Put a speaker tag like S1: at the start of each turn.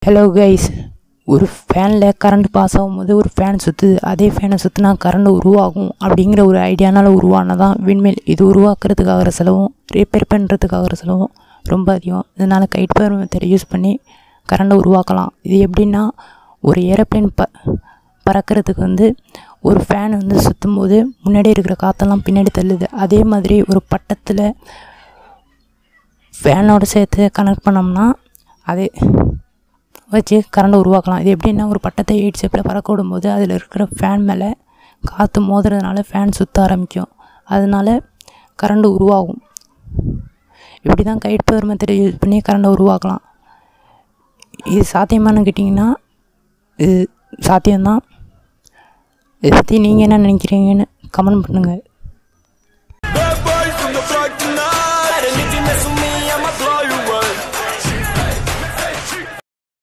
S1: hello guys ஒரு ஃபேனில் current pass ஆகும்போது ஒரு ஃபேன் சுற்றுது அதே ஃபேனை சுற்றினா கரண்ட் உருவாகும் அப்படிங்கிற ஒரு ஐடியானால் உருவானதான் விண்மில் இது உருவாக்குறதுக்காகிற செலவும் ரிப்பேர் பண்ணுறதுக்காகிற செலவும் ரொம்ப அதிகம் இதனால் கைட் பவர் மெத்தடை யூஸ் பண்ணி கரண்டை உருவாக்கலாம் இது எப்படின்னா ஒரு ஏரோப்ளேன் ப பறக்கிறதுக்கு வந்து ஒரு ஃபேன் வந்து சுற்றும் போது முன்னாடி இருக்கிற காற்றெல்லாம் பின்னாடி தள்ளுது அதே மாதிரி ஒரு பட்டத்தில் ஃபேனோடு சேர்த்து கனெக்ட் பண்ணோம்னா அது வச்சு கரண்ட் உருவாக்கலாம் இது எப்படின்னா ஒரு பட்டத்தை எயிட் ஷேப்பில் பறக்க விடும்போது அதில் இருக்கிற ஃபேன் மேலே காற்று மோதுறதுனால ஃபேன் சுற்ற ஆரம்பிக்கும் அதனால கரண்ட் உருவாகும் இப்படி தான் கைட் பவர் மெத்தடை யூஸ் பண்ணி கரண்டை உருவாக்கலாம் இது சாத்தியமானு கேட்டிங்கன்னா இது சாத்தியம்தான் இதை பற்றி நீங்கள் என்ன நினைக்கிறீங்கன்னு கமெண்ட் பண்ணுங்கள்